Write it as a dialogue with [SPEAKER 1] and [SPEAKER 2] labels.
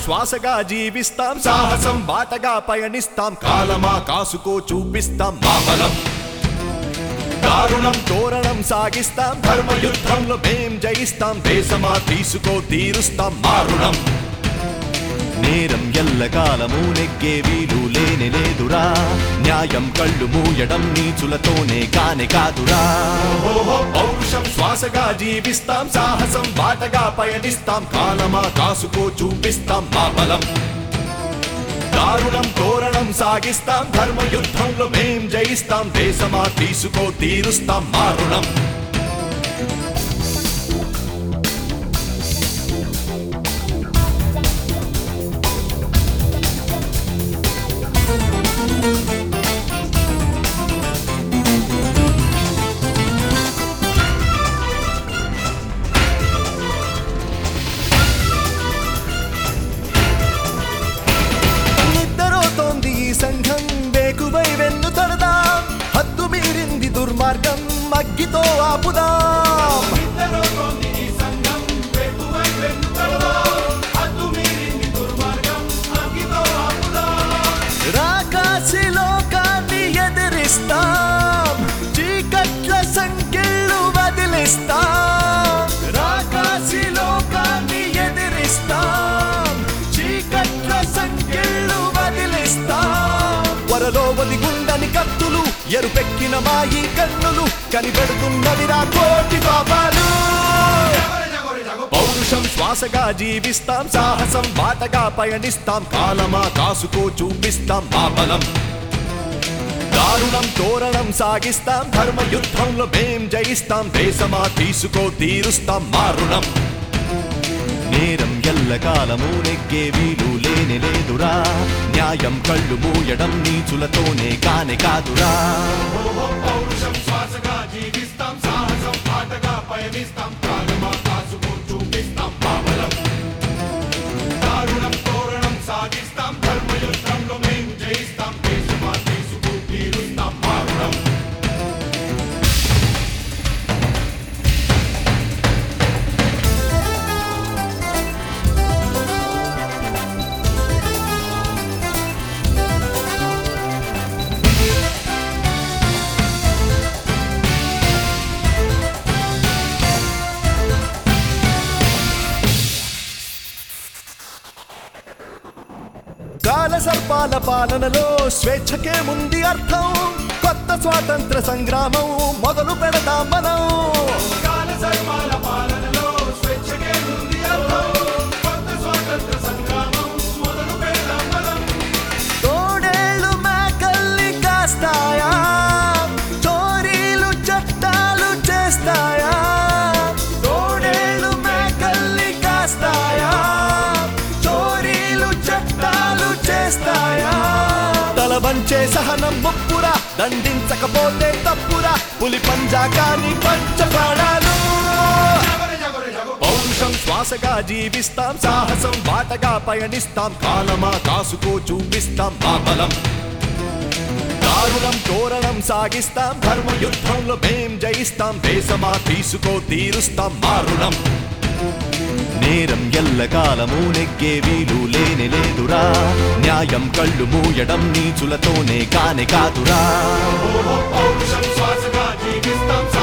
[SPEAKER 1] శ్వాసగా జీవిస్తాం సాహసం బాటగా పయనిస్తాం కాలమా కాసుకో చూపిస్తాం మా బలం దారుణం తోరణం సాగిస్తాం ధర్మ యుద్ధంలో మేం జయిస్తాం దేశమా తీసుకో తీరుస్తాం మారుణం నేరం ఎల్లకాలము నెగ్గే వీలు లేని లేదురా న్యాయం కళ్ళు మూయడం నీచులతోనే కానే కాదురా పౌరుషం శ్వాసగా జీవిస్తాం సాహసం బాటగా పయనిస్తాం కాలమా కాసుకో చూపిస్తాం మా బలం దారుణం తోరణం సాగిస్తాం ధర్మ యుద్ధంలో మేం జయిస్తాం దేశమా తీసుకో తీరుస్తాం మారుణం నిద్రతోంది ఈ సంఘం వేకువై వెన్ను తడదాం హద్దు మీరింది దుర్మార్గం అగ్గితో ఆపుదాం రాకాసి లోకాన్ని ఎదిరిస్తాం చీకట్ల సంఖ్యలు వదిలిస్తాం రాకాసి లోకాన్ని ఎదిరిస్తాం చీకట్ల సంఖ్యలు వదిలిస్తాం వరలో ఒదిగుండని కత్తులు ఎరుపెక్కిన మాయి కన్నులు కనిపెడుతున్నవిరా కోటి పాపాలు పౌరుషం శ్వాసగా జీవిస్తాం సాహసం బాటగా పయనిస్తాం కాలమా కాసుకో చూపిస్తాం మా బలం దారుణం తోరణం సాగిస్తాం ధర్మ యుద్ధంలో మేం జయిస్తాం దేశమా తీసుకో తీరుస్తాం మారుణం నేరం ఎల్లకాలము నెగ్గే వీలు లేని లేదురా న్యాయం కళ్ళు మూయడం నీచులతోనే కానే కాదురా పౌరుషం శ్వాసగా జీవిస్తాం సాహసం బాటగా పయనిస్తాం కాలమా కాసుకో చూపిస్తాం మా బలం దారుణం తోరణం సాగిస్తాం ధర్మ యుద్ధంలో మేం జయిస్తాం దేశమా తీసుకో తీరుస్తాం మారుణం కాల సర్పాల పాలనలో స్వేచ్ఛకే ముందు అర్థం కొత్త స్వాతంత్ర సంగ్రామం మొదలు పెడతాం మనం కాల సర్పాల పాలనలో స్వేచ్ఛకే ముందు అర్థం కొత్త స్వాతంత్ర సంగ్రామం మొదలు పెడతాం మనం తోడేళ్ళు మేకల్ని కాస్తాయా చోరీలు చట్టాలు చేస్తాయా తోడేళ్ళు మేకల్ని కాస్తాయా చోరీలు చట్టాలు చేస్తాయా తల వంచే సహనం ముప్పురా దండించకపోతే తప్పురా పులి పంజా కాని పంచపాడాలు పౌరుషం శ్వాసగా జీవిస్తాం సాహసం బాటగా పయనిస్తాం కాలమా కాసుకో చూపిస్తాం మా బలం దారుణం తోరణం సాగిస్తాం ధర్మ యుద్ధంలో మేం జయిస్తాం దేశమా తీసుకో తీరుస్తాం మారుణం నేరం ఎల్లకాలము నెగ్గే వీలు లేని లేదురా న్యాయం కళ్ళు మూయడం నీచులతోనే కానే కాదురా పౌరుషం శ్వాసగా జీవిస్తాం